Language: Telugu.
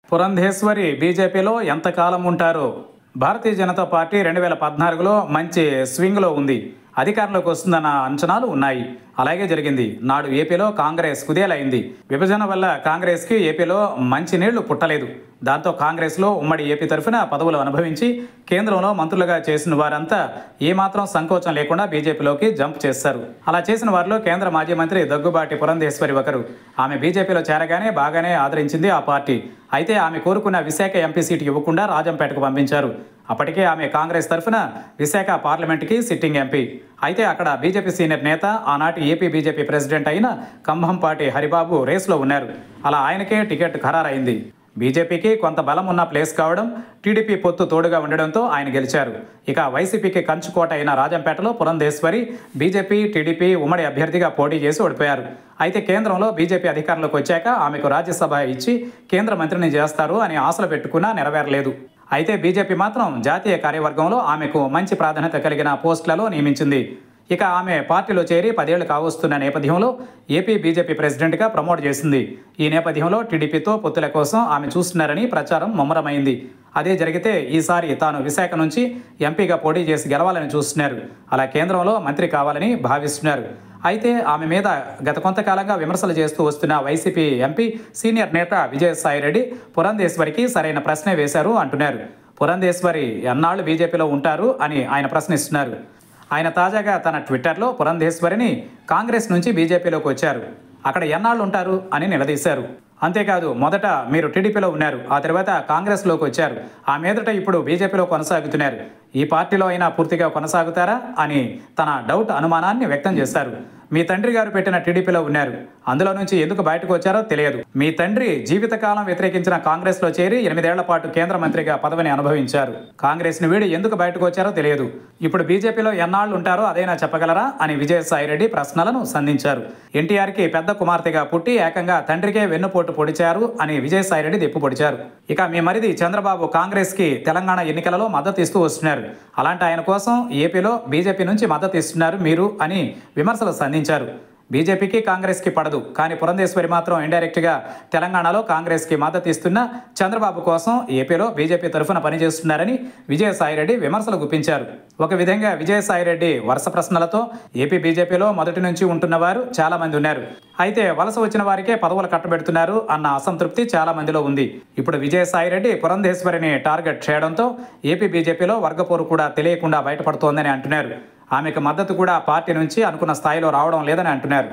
పురంధేశ్వరి బీజేపీలో ఎంతకాలం ఉంటారు భారతీయ జనతా పార్టీ రెండు వేల పద్నాలుగులో మంచి స్వింగ్లో ఉంది అధికారంలోకి వస్తుందన్న అంచనాలు ఉన్నాయి అలాగే జరిగింది నాడు ఏపీలో కాంగ్రెస్ కుదేలైంది విభజన వల్ల కాంగ్రెస్కి ఏపీలో మంచి నీళ్లు పుట్టలేదు దాంతో కాంగ్రెస్లో ఉమ్మడి ఏపీ తరఫున పదవులు అనుభవించి కేంద్రంలో మంత్రులుగా చేసిన వారంతా ఏమాత్రం సంకోచం లేకుండా బీజేపీలోకి జంప్ చేశారు అలా చేసిన వారిలో కేంద్ర మాజీ మంత్రి దగ్గుబాటి పురంధేశ్వరి ఒకరు ఆమె బీజేపీలో చేరగానే బాగానే ఆదరించింది ఆ పార్టీ అయితే ఆమె కోరుకున్న విశాఖ ఎంపీ సీటు ఇవ్వకుండా రాజంపేటకు పంపించారు అప్పటికే ఆమె కాంగ్రెస్ తరఫున విశాఖ పార్లమెంట్కి సిట్టింగ్ ఎంపీ అయితే అక్కడ బీజేపీ సీనియర్ నేత ఆనాటి ఏపీ బీజేపీ ప్రెసిడెంట్ అయిన కంభంపాటి హరిబాబు రేసులో ఉన్నారు అలా ఆయనకే టికెట్ ఖరారైంది బీజేపీకి కొంత బలం ఉన్న ప్లేస్ కావడం టీడీపీ పొత్తు తోడుగా ఉండడంతో ఆయన గెలిచారు ఇక వైసీపీకి కంచుకోట అయిన రాజంపేటలో పురంధేశ్వరి బీజేపీ టీడీపీ ఉమ్మడి అభ్యర్థిగా పోటీ చేసి ఓడిపోయారు అయితే కేంద్రంలో బీజేపీ అధికారంలోకి వచ్చాక ఆమెకు రాజ్యసభ ఇచ్చి కేంద్ర మంత్రిని చేస్తారు అని ఆశలు పెట్టుకున్నా నెరవేరలేదు అయితే బీజేపీ మాత్రం జాతీయ కార్యవర్గంలో ఆమెకు మంచి ప్రాధాన్యత కలిగిన పోస్టులలో నియమించింది ఇక ఆమె పార్టీలో చేరి పదేళ్లు కావస్తున్న నేపథ్యంలో ఏపీ బీజేపీ ప్రెసిడెంట్గా ప్రమోట్ చేసింది ఈ నేపథ్యంలో టీడీపీతో పొత్తుల కోసం ఆమె చూస్తున్నారని ప్రచారం ముమ్మరమైంది అదే జరిగితే ఈసారి తాను విశాఖ నుంచి ఎంపీగా పోటీ చేసి గెలవాలని చూస్తున్నారు అలా కేంద్రంలో మంత్రి కావాలని భావిస్తున్నారు అయితే ఆమె మీద గత కొంతకాలంగా విమర్శలు చేస్తూ వస్తున్న వైసీపీ ఎంపీ సీనియర్ నేత విజయసాయిరెడ్డి పురంధేశ్వరికి సరైన ప్రశ్నే వేశారు అంటున్నారు పురంధేశ్వరి ఎన్నాళ్ళు బీజేపీలో ఉంటారు అని ఆయన ప్రశ్నిస్తున్నారు ఆయన తాజాగా తన ట్విట్టర్లో పురంధేశ్వరిని కాంగ్రెస్ నుంచి బీజేపీలోకి వచ్చారు అక్కడ ఎన్నాళ్ళు ఉంటారు అని నిలదీశారు అంతేకాదు మొదట మీరు టీడీపీలో ఉన్నారు ఆ తర్వాత కాంగ్రెస్లోకి వచ్చారు ఆ మీదట ఇప్పుడు బీజేపీలో కొనసాగుతున్నారు ఈ పార్టీలో అయినా పూర్తిగా కొనసాగుతారా అని తన డౌట్ అనుమానాన్ని వ్యక్తం చేశారు మీ తండ్రి గారు పెట్టిన టీడీపీలో ఉన్నారు అందులో నుంచి ఎందుకు బయటకు వచ్చారో తెలియదు మీ తండ్రి జీవితకాలం వ్యతిరేకించిన కాంగ్రెస్లో చేరి ఎనిమిదేళ్ల పాటు కేంద్ర మంత్రిగా పదవిని అనుభవించారు కాంగ్రెస్ని వీడి ఎందుకు బయటకు వచ్చారో తెలియదు ఇప్పుడు బీజేపీలో ఎన్నాళ్ళు ఉంటారో అదైనా చెప్పగలరా అని విజయసాయిరెడ్డి ప్రశ్నలను సంధించారు ఎన్టీఆర్కి పెద్ద కుమార్తెగా పుట్టి ఏకంగా తండ్రికే వెన్నుపోటు పొడిచారు అని విజయసాయిరెడ్డి దెప్పు పొడిచారు ఇక మీ మరిది చంద్రబాబు కాంగ్రెస్కి తెలంగాణ ఎన్నికలలో మద్దతు ఇస్తూ వస్తున్నారు అలాంటి ఆయన కోసం ఏపీలో బీజేపీ నుంచి మద్దతు ఇస్తున్నారు మీరు అని విమర్శలు సంధించారు బీజేపీకి కాంగ్రెస్కి పడదు కానీ పురంధేశ్వరి మాత్రం ఇండైరెక్ట్గా తెలంగాణలో కాంగ్రెస్కి మద్దతు ఇస్తున్న చంద్రబాబు కోసం ఏపీలో బీజేపీ తరఫున పనిచేస్తున్నారని విజయసాయిరెడ్డి విమర్శలు గుప్పించారు ఒక విధంగా విజయసాయిరెడ్డి వరుస ప్రశ్నలతో ఏపీ బీజేపీలో మొదటి నుంచి ఉంటున్న వారు చాలా మంది ఉన్నారు అయితే వలస వచ్చిన వారికే పదవులు కట్టబెడుతున్నారు అన్న అసంతృప్తి చాలా మందిలో ఉంది ఇప్పుడు విజయసాయిరెడ్డి పురంధేశ్వరిని టార్గెట్ చేయడంతో ఏపీ బీజేపీలో వర్గపోరు కూడా తెలియకుండా బయటపడుతోందని అంటున్నారు ఆమెకు మద్దతు కూడా పార్టీ నుంచి అనుకున్న స్థాయిలో రావడం లేదని అంటున్నారు